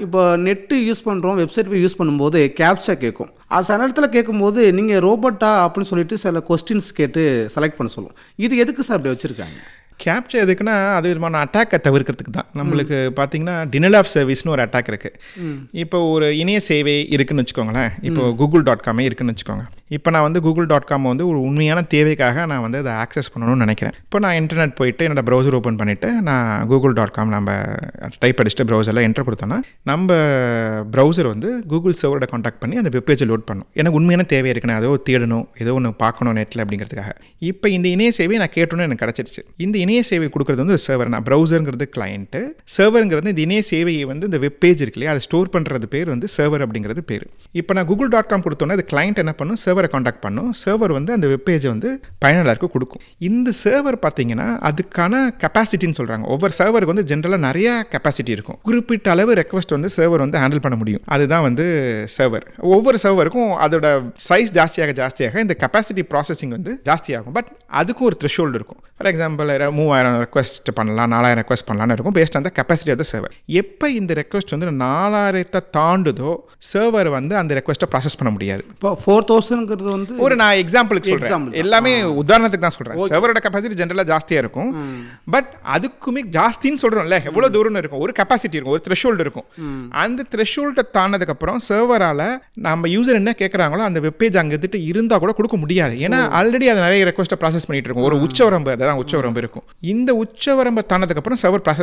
இப்போ net use பண்ணுறோம் website போய் யூஸ் பண்ணும்போது கேப்சா கேட்கும் அது சில நேரத்தில் கேட்கும்போது நீங்கள் ரோபோட்டா அப்படின்னு சொல்லிட்டு சில கொஸ்டின்ஸ் கேட்டு செலக்ட் பண்ண சொல்லும் இது எதுக்கு சார் அப்படி வச்சுருக்காங்க கேப்சர் எதுக்குன்னா அது விதமான அட்டாக்கை தவிர்க்கிறதுக்கு தான் நம்மளுக்கு பார்த்தீங்கன்னா டினல் ஆஃப் சர்வீஸ்னு ஒரு அட்டாக் இருக்குது இப்போ ஒரு இணைய சேவை இருக்குன்னு வச்சுக்கோங்களேன் இப்போ கூகுள் டாட் காமே இருக்குன்னு வச்சுக்கோங்க இப்போ நான் வந்து கூகுள் டாட் காம் வந்து ஒரு உண்மையான தேவைக்காக நான் வந்து அதை ஆக்சஸ் பண்ணணும்னு நினைக்கிறேன் இப்போ நான் இன்டர்நெட் போயிட்டு என்னோட ப்ரௌசர் ஓப்பன் பண்ணிவிட்டு நான் கூகுள் டாட் காம் நம்ம டைப் அடிச்சுட்டு ப்ரௌசரில் என்டர் கொடுத்தோன்னா நம்ம ப்ரௌசர் வந்து கூகுள் சர்வரோட காண்டாக்ட் பண்ணி அந்த வெப்பேஜை லோட் பண்ணும் எனக்கு உண்மையான தேவை இருக்கு நான் ஏதோ தேடணும் ஏதோ ஒன்று பார்க்கணும் நெட்டில் அப்படிங்கிறதுக்காக இப்போ இந்த இணைய சேவை நான் கேட்டோன்னு எனக்கு கிடச்சிருச்சு இந்த இணைய சேவை கொடுக்குறது வந்து சர்வர் நான் ப்ரௌசருங்கிறது கிளையண்ட்டு சர்வருங்கிறது இந்த இணைய சேவையை வந்து இந்த வெப் பேஜ் இருக்கு இல்லையா அதை ஸ்டோர் பண்ணுறது பேர் வந்து சர்வர் அப்படிங்கிறது பேர் இப்போ நான் கூகுள் டாட் காம் கொடுத்தோன்னா அது கிளைண்ட் என்ன பண்ணும் சர்வரை காண்டாக்ட் பண்ணும் சர்வர் வந்து அந்த வெப் பேஜை வந்து பயனாளருக்கு கொடுக்கும் இந்த சர்வர் பார்த்தீங்கன்னா அதுக்கான கெப்பாசிட்டின்னு சொல்கிறாங்க ஒவ்வொரு சர்வருக்கு வந்து ஜென்ரலாக நிறைய கெப்பாசிட்டி இருக்கும் குறிப்பிட்ட அளவு ரெக்வஸ்ட் வந்து சர்வர் வந்து ஹேண்டில் பண்ண முடியும் அதுதான் வந்து சர்வர் ஒவ்வொரு சர்வருக்கும் அதோட சைஸ் ஜாஸ்தியாக ஜாஸ்தியாக இந்த கெப்பாசிட்டி ப்ராசஸிங் வந்து ஜாஸ்தியாகும் பட் அதுக்கும் ஒரு த்ரெஷோல்டு இருக்கும் ஃபார் எக்ஸாம்பிள் மூவாயிரம் ரெக்வஸ்ட் பண்ணலாம் நாலாயிரம் ரெக்வஸ்ட் பண்ணலாம்னு இருக்கும் பேஸ்ட் அந்த கெப்பாசிட்டி ஆஃப் த சர்வர் எப்போ இந்த ரெக்வஸ்ட் வந்து நாலாயிரத்தை தாண்டுதோ சர்வர் வந்து அந்த ரெக்வஸ்ட்டை ப்ராசஸ் பண்ண முடியாது இப்போ ஃபோர் தௌசண்ட்ங்கிறது வந்து ஒரு நான் எக்ஸாம்பிளுக்கு Example சொல்றேன் தான். எல்லாமே உதாரணத்துக்கு தான் சொல்றேன் சர்வரோட கெப்பாசிட்டி ஜென்ரலாக ஜாஸ்தியா இருக்கும் பட் அதுக்குமே ஜாஸ்தின்னு சொல்றோம்ல எவ்வளவு தூரம்னு இருக்கும் ஒரு கெப்பாசிட்டி இருக்கும் ஒரு த்ரெஷோல்டு இருக்கும் அந்த த்ரெஷோல்டை தாண்டதுக்கு அப்புறம் சர்வரால நம்ம யூசர் என்ன கேட்குறாங்களோ அந்த வெப்பேஜ் அங்கே இருந்துட்டு இருந்தா கூட கொடுக்க முடியாது ஏன்னா ஆல்ரெடி அது நிறைய ரெக்வஸ்ட்டை ப்ராசஸ் பண்ணிட்டு இருக்கும் ஒரு உச்சவரம்பு அதான் உச்சவரம்பு இருக்கும் இந்த உச்சவரம்பை தாண்டதுக்கு அப்புறம் சர்வர் ப்ராசஸ்